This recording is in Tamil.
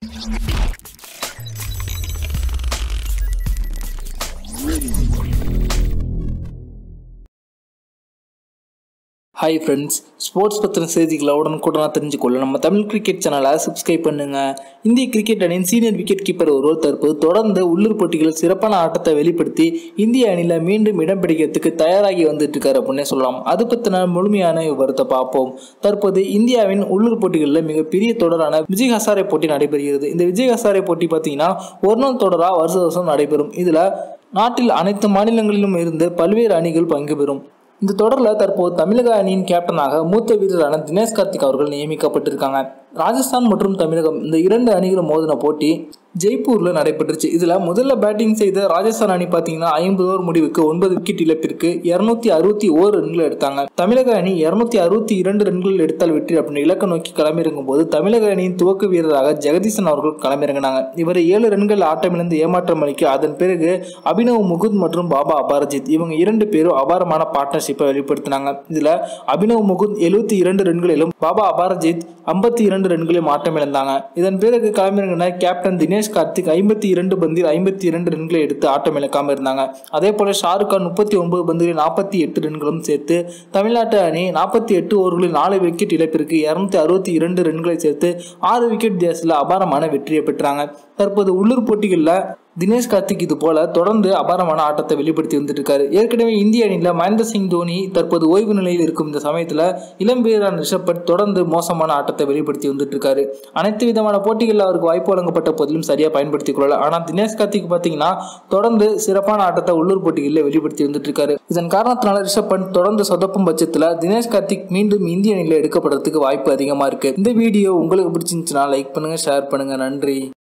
ஹாய் ஃப்ரெண்ட்ஸ் ஸ்போர்ட்ஸ் பற்றின செய்திகளை உடனுக்குடனாக தெரிஞ்சுக்கொள்ள நம்ம தமிழ் கிரிக்கெட் சேனலை சப்ஸ்கிரைப் பண்ணுங்க இந்திய கிரிக்கெட் அணியின் சீனியர் விக்கெட் கீப்பர் ஒருவர் தற்போது தொடர்ந்து உள்ளூர் போட்டிகளில் சிறப்பான ஆட்டத்தை வெளிப்படுத்தி இந்திய அணியில் மீண்டும் இடம் பிடிக்கிறதுக்கு தயாராகி வந்துட்டு இருக்காரு அப்படின்னே சொல்லலாம் அது பற்றின முழுமையான விவரத்தை பார்ப்போம் தற்போது இந்தியாவின் உள்ளூர் போட்டிகளில் மிகப்பெரிய தொடரான விஜய் ஹசாரே போட்டி நடைபெறுகிறது இந்த விஜய் ஹசாரே போட்டி பார்த்தீங்கன்னா ஒரு நாள் தொடராக வருஷ வருஷம் நடைபெறும் இதில் நாட்டில் அனைத்து மாநிலங்களிலும் இருந்து பல்வேறு அணிகள் பங்கு பெறும் இந்த தொடரில் தற்போது தமிழக அணியின் கேப்டனாக மூத்த வீரரான தினேஷ் கார்த்திக் அவர்கள் நியமிக்கப்பட்டிருக்காங்க ராஜஸ்தான் மற்றும் தமிழகம் இந்த இரண்டு அணிகளும் மோதின போட்டி ஜெய்ப்பூரில் நடைபெற்றுச்சு இதில் முதல்ல பேட்டிங் செய்த ராஜஸ்தான் அணி பார்த்தீங்கன்னா ஐம்பது ஓவர் முடிவுக்கு ஒன்பது விக்கெட் இழப்பிற்கு இருநூத்தி அறுபத்தி ஓரு ரன்கள் எடுத்தாங்க தமிழக அணி இருநூத்தி அறுபத்தி இரண்டு ரன்கள் எடுத்தால் வெற்றி அப்படின்னு இலக்க நோக்கி களமிறங்கும் போது தமிழக அணியின் துவக்க வீரராக ஜெகதீசன் அவர்கள் களமிறங்கினாங்க இவர் ஏழு ரன்கள் ஆட்டமிழந்து ஏமாற்றம் அளிக்க அதன் பிறகு அபினவ் முகுந்த் மற்றும் பாபா அபாரஜித் இவங்க இரண்டு பேரும் அபாரமான பார்ட்னர்ஷிப்பை வெளிப்படுத்தினாங்க இதுல அபினவ் முகுந்த் எழுபத்தி இரண்டு ரன்களிலும் பாபா அபாரஜித் ஐம்பத்தி இரண்டு ரன்களையும் ஆட்டமிழந்தாங்க இதன் பிறகு களமிறங்கின கேப்டன் தினேஷ் கார்த்திக் ஐம்பத்தி இரண்டு பந்தில் ஐம்பத்தி இரண்டு ரன்களை எடுத்து ஆட்டம் இழக்காம இருந்தாங்க அதே போல ஷாருக் கான் முப்பத்தி ஒன்பது பந்துகளில் நாற்பத்தி எட்டு ரன்களும் சேர்த்து தமிழ்நாட்டு அணி நாற்பத்தி எட்டு ஓவர்களில் நாலு விக்கெட் இழப்பிற்கு இருநூத்தி அறுபத்தி இரண்டு ரன்களை சேர்த்து ஆறு விக்கெட் வித்தியாசத்தில் அபாரமான வெற்றியை பெற்றாங்க தற்போது உள்ளூர் போட்டிகளில் தினேஷ் கார்த்திக் இது போல தொடர்ந்து அபாரமான ஆட்டத்தை வெளிப்படுத்தி வந்துட்டு இருக்காரு ஏற்கனவே இந்திய அணியில் மகேந்திர சிங் தோனி தற்போது ஓய்வு நிலையில் இருக்கும் இந்த சமயத்தில் இளம் வீரரான ரிஷப் பட் தொடர்ந்து மோசமான ஆட்டத்தை வெளிப்படுத்தி வந்துட்டு இருக்காரு அனைத்து விதமான போட்டிகளில் அவருக்கு வாய்ப்பு வழங்கப்பட்ட போதிலும் சரியாக பயன்படுத்திக் கொள்ளல ஆனால் தினேஷ் கார்த்திக் பார்த்தீங்கன்னா தொடர்ந்து சிறப்பான ஆட்டத்தை உள்ளூர் போட்டிகளில் வெளிப்படுத்தி வந்துட்டு இருக்காரு இதன் காரணத்தினால ரிஷப் பண்ட் தொடர்ந்து சொதப்பும் பட்சத்தில் தினேஷ் கார்த்திக் மீண்டும் இந்திய அணியில் எடுக்கப்படுறதுக்கு வாய்ப்பு அதிகமாக இருக்கு இந்த வீடியோ உங்களுக்கு பிடிச்சிருந்துச்சுன்னா லைக் பண்ணுங்க ஷேர் பண்ணுங்க நன்றி